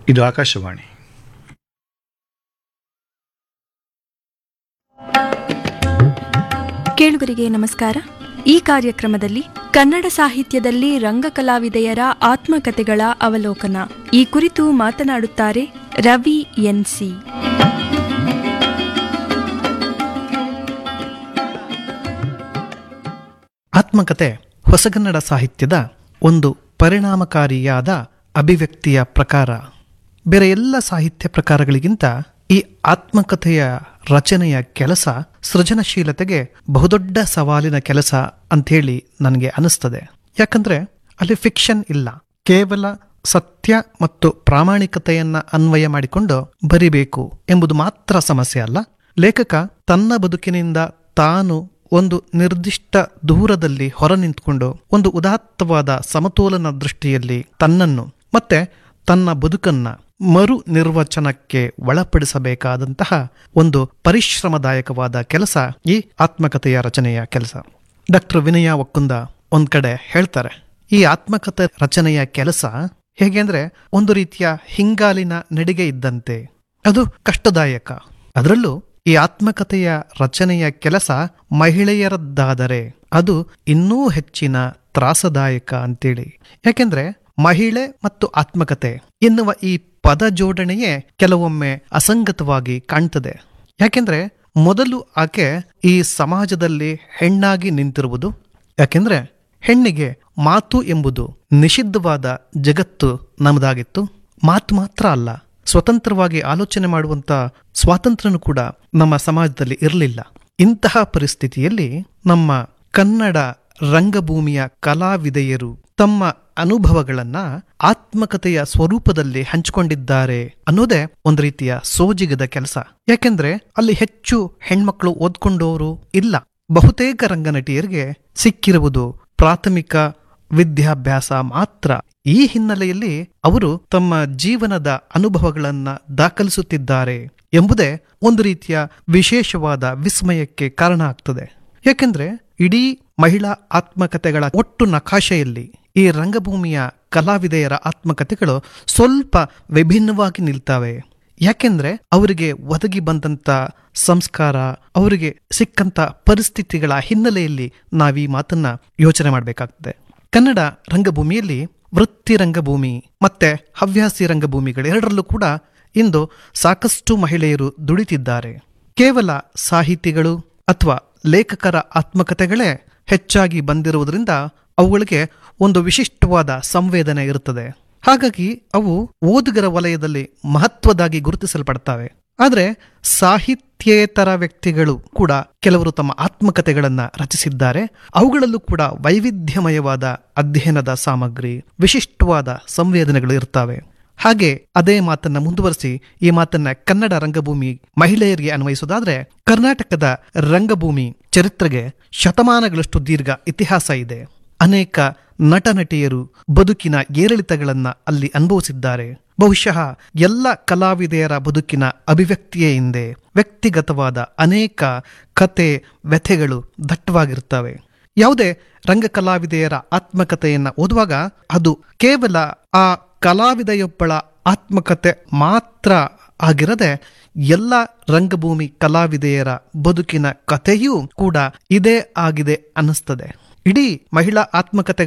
ಇದು ಆಕಾಶವಾಣಿ ಕೇಳುಗರಿಗೆ ನಮಸ್ಕಾರ ಈ ಕಾರ್ಯಕ್ರಮದಲ್ಲಿ ಕನ್ನಡ ಸಾಹಿತ್ಯದಲ್ಲಿ ರಂಗಕಲಾವಿದೆಯರ ಆತ್ಮಕಥೆಗಳ ಅವಲೋಕನ ಈ ಕುರಿತು ಮಾತನಾಡುತ್ತಾರೆ ರವಿ ಎನ್ಸಿ ಆತ್ಮಕತೆ ಹೊಸಗನ್ನಡ ಸಾಹಿತ್ಯದ ಒಂದು ಪರಿಣಾಮಕಾರಿಯಾದ ಅಭಿವ್ಯಕ್ತಿಯ ಪ್ರಕಾರ ಬೇರೆ ಎಲ್ಲ ಸಾಹಿತ್ಯ ಪ್ರಕಾರಗಳಿಗಿಂತ ಈ ಆತ್ಮಕಥೆಯ ರಚನೆಯ ಕೆಲಸ ಸೃಜನಶೀಲತೆಗೆ ಬಹುದೊಡ್ಡ ಸವಾಲಿನ ಕೆಲಸ ಅಂಥೇಳಿ ನನಗೆ ಅನಿಸ್ತದೆ ಯಾಕಂದ್ರೆ ಅಲ್ಲಿ ಫಿಕ್ಷನ್ ಇಲ್ಲ ಕೇವಲ ಸತ್ಯ ಮತ್ತು ಪ್ರಾಮಾಣಿಕತೆಯನ್ನ ಅನ್ವಯ ಮಾಡಿಕೊಂಡು ಬರಿಬೇಕು ಎಂಬುದು ಮಾತ್ರ ಸಮಸ್ಯೆ ಅಲ್ಲ ಲೇಖಕ ತನ್ನ ಬದುಕಿನಿಂದ ತಾನು ಒಂದು ನಿರ್ದಿಷ್ಟ ದೂರದಲ್ಲಿ ಹೊರ ನಿಂತ್ಕೊಂಡು ಒಂದು ಉದಾತ್ತವಾದ ಸಮತೋಲನ ದೃಷ್ಟಿಯಲ್ಲಿ ತನ್ನನ್ನು ಮತ್ತೆ ತನ್ನ ಬದುಕನ್ನ ಮರು ನಿರ್ವಚನಕ್ಕೆ ಒಳಪಡಿಸಬೇಕಾದಂತಹ ಒಂದು ಪರಿಶ್ರಮದಾಯಕವಾದ ಕೆಲಸ ಈ ಆತ್ಮಕಥೆಯ ರಚನೆಯ ಕೆಲಸ ಡಾಕ್ಟರ್ ವಿನಯ ಒಕ್ಕುಂದ ಒಂದ್ ಕಡೆ ಹೇಳ್ತಾರೆ ಈ ಆತ್ಮಕಥೆ ರಚನೆಯ ಕೆಲಸ ಹೇಗೆ ಅಂದ್ರೆ ಒಂದು ರೀತಿಯ ಹಿಂಗಾಲಿನ ನಡಿಗೆ ಇದ್ದಂತೆ ಅದು ಕಷ್ಟದಾಯಕ ಅದರಲ್ಲೂ ಈ ಆತ್ಮಕಥೆಯ ರಚನೆಯ ಕೆಲಸ ಮಹಿಳೆಯರದ್ದಾದರೆ ಅದು ಇನ್ನೂ ಹೆಚ್ಚಿನ ತ್ರಾಸದಾಯಕ ಅಂತೇಳಿ ಯಾಕೆಂದ್ರೆ ಮಹಿಳೆ ಮತ್ತು ಆತ್ಮಕತೆ ಎನ್ನುವ ಈ ಪದ ಜೋಡಣೆಯೇ ಕೆಲವೊಮ್ಮೆ ಅಸಂಗತವಾಗಿ ಕಾಣ್ತದೆ ಯಾಕೆಂದ್ರೆ ಮೊದಲು ಆಕೆ ಈ ಸಮಾಜದಲ್ಲಿ ಹೆಣ್ಣಾಗಿ ನಿಂತಿರುವುದು ಯಾಕೆಂದ್ರೆ ಹೆಣ್ಣಿಗೆ ಮಾತು ಎಂಬುದು ನಿಷಿದ್ಧವಾದ ಜಗತ್ತು ನಮ್ಮದಾಗಿತ್ತು ಮಾತು ಮಾತ್ರ ಅಲ್ಲ ಸ್ವತಂತ್ರವಾಗಿ ಆಲೋಚನೆ ಮಾಡುವಂತ ಸ್ವಾತಂತ್ರ್ಯನೂ ಕೂಡ ನಮ್ಮ ಸಮಾಜದಲ್ಲಿ ಇರಲಿಲ್ಲ ಇಂತಹ ಪರಿಸ್ಥಿತಿಯಲ್ಲಿ ನಮ್ಮ ಕನ್ನಡ ರಂಗಭೂಮಿಯ ಕಲಾವಿದೆಯರು ತಮ್ಮ ಅನುಭವಗಳನ್ನ ಆತ್ಮಕತೆಯ ಸ್ವರೂಪದಲ್ಲಿ ಹಂಚಿಕೊಂಡಿದ್ದಾರೆ ಅನ್ನೋದೇ ಒಂದು ರೀತಿಯ ಸೋಜಿಗದ ಕೆಲಸ ಯಾಕೆಂದ್ರೆ ಅಲ್ಲಿ ಹೆಚ್ಚು ಹೆಣ್ಮಕ್ಳು ಓದ್ಕೊಂಡವರು ಇಲ್ಲ ಬಹುತೇಕ ರಂಗನಟಿಯರಿಗೆ ಸಿಕ್ಕಿರುವುದು ಪ್ರಾಥಮಿಕ ವಿದ್ಯಾಭ್ಯಾಸ ಮಾತ್ರ ಈ ಹಿನ್ನೆಲೆಯಲ್ಲಿ ಅವರು ತಮ್ಮ ಜೀವನದ ಅನುಭವಗಳನ್ನ ದಾಖಲಿಸುತ್ತಿದ್ದಾರೆ ಎಂಬುದೇ ಒಂದು ರೀತಿಯ ವಿಶೇಷವಾದ ವಿಸ್ಮಯಕ್ಕೆ ಕಾರಣ ಆಗ್ತದೆ ಯಾಕೆಂದ್ರೆ ಇಡೀ ಮಹಿಳಾ ಆತ್ಮಕತೆಗಳ ಒಟ್ಟು ನಕಾಶೆಯಲ್ಲಿ ಈ ರಂಗಭೂಮಿಯ ಕಲಾವಿದೆಯರ ಆತ್ಮಕತೆಗಳು ಸ್ವಲ್ಪ ವಿಭಿನ್ನವಾಗಿ ನಿಲ್ತವೆ ಯಾಕೆಂದ್ರೆ ಅವರಿಗೆ ಒದಗಿ ಬಂದಂತ ಸಂಸ್ಕಾರ ಅವರಿಗೆ ಸಿಕ್ಕಂತ ಪರಿಸ್ಥಿತಿಗಳ ಹಿನ್ನೆಲೆಯಲ್ಲಿ ನಾವೀ ಮಾತನ್ನ ಯೋಚನೆ ಮಾಡಬೇಕಾಗ್ತದೆ ಕನ್ನಡ ರಂಗಭೂಮಿಯಲ್ಲಿ ವೃತ್ತಿ ರಂಗಭೂಮಿ ಮತ್ತೆ ಹವ್ಯಾಸಿ ರಂಗಭೂಮಿಗಳೆರಡರಲ್ಲೂ ಕೂಡ ಇಂದು ಸಾಕಷ್ಟು ಮಹಿಳೆಯರು ದುಡಿತಿದ್ದಾರೆ ಕೇವಲ ಸಾಹಿತಿಗಳು ಅಥವಾ ಲೇಖಕರ ಆತ್ಮಕತೆಗಳೇ ಹೆಚ್ಚಾಗಿ ಬಂದಿರುವುದರಿಂದ ಅವುಗಳಿಗೆ ಒಂದು ವಿಶಿಷ್ಟವಾದ ಸಂವೇದನೆ ಇರುತ್ತದೆ ಹಾಗಾಗಿ ಅವು ಓದುಗರ ವಲಯದಲ್ಲಿ ಮಹತ್ವದಾಗಿ ಗುರುತಿಸಲ್ಪಡ್ತವೆ ಆದರೆ ಸಾಹಿತ್ಯೇತರ ವ್ಯಕ್ತಿಗಳು ಕೂಡ ಕೆಲವರು ತಮ್ಮ ಆತ್ಮಕತೆಗಳನ್ನ ರಚಿಸಿದ್ದಾರೆ ಅವುಗಳಲ್ಲೂ ಕೂಡ ವೈವಿಧ್ಯಮಯವಾದ ಅಧ್ಯಯನದ ಸಾಮಗ್ರಿ ವಿಶಿಷ್ಟವಾದ ಸಂವೇದನೆಗಳು ಇರ್ತವೆ ಹಾಗೆ ಅದೇ ಮಾತನ್ನ ಮುಂದುವರಿಸಿ ಈ ಮಾತನ್ನ ಕನ್ನಡ ರಂಗಭೂಮಿ ಮಹಿಳೆಯರಿಗೆ ಅನ್ವಯಿಸೋದಾದ್ರೆ ಕರ್ನಾಟಕದ ರಂಗಭೂಮಿ ಚರಿತ್ರೆಗೆ ಶತಮಾನಗಳಷ್ಟು ದೀರ್ಘ ಇತಿಹಾಸ ಇದೆ ಅನೇಕ ನಟ ನಟಿಯರು ಬದುಕಿನ ಏರಿಳಿತಗಳನ್ನ ಅಲ್ಲಿ ಅನುಭವಿಸಿದ್ದಾರೆ ಬಹುಶಃ ಎಲ್ಲ ಕಲಾವಿದೆಯರ ಬದುಕಿನ ಅಭಿವ್ಯಕ್ತಿಯೇ ಹಿಂದೆ ವ್ಯಕ್ತಿಗತವಾದ ಅನೇಕ ಕತೆ ವ್ಯಥೆಗಳು ದಟ್ಟವಾಗಿರ್ತವೆ ಯಾವುದೇ ರಂಗ ಕಲಾವಿದೆಯರ ಆತ್ಮಕತೆಯನ್ನ ಓದುವಾಗ ಅದು ಕೇವಲ ಆ ಕಲಾವಿದೆಯೊಬ್ಬಳ ಆತ್ಮಕತೆ ಮಾತ್ರ ಆಗಿರದೆ ಎಲ್ಲ ರಂಗಭೂಮಿ ಕಲಾವಿದೆಯರ ಬದುಕಿನ ಕಥೆಯೂ ಕೂಡ ಇದೇ ಆಗಿದೆ ಅನ್ನಿಸ್ತದೆ ಇಡೀ ಮಹಿಳಾ ಆತ್ಮಕತೆ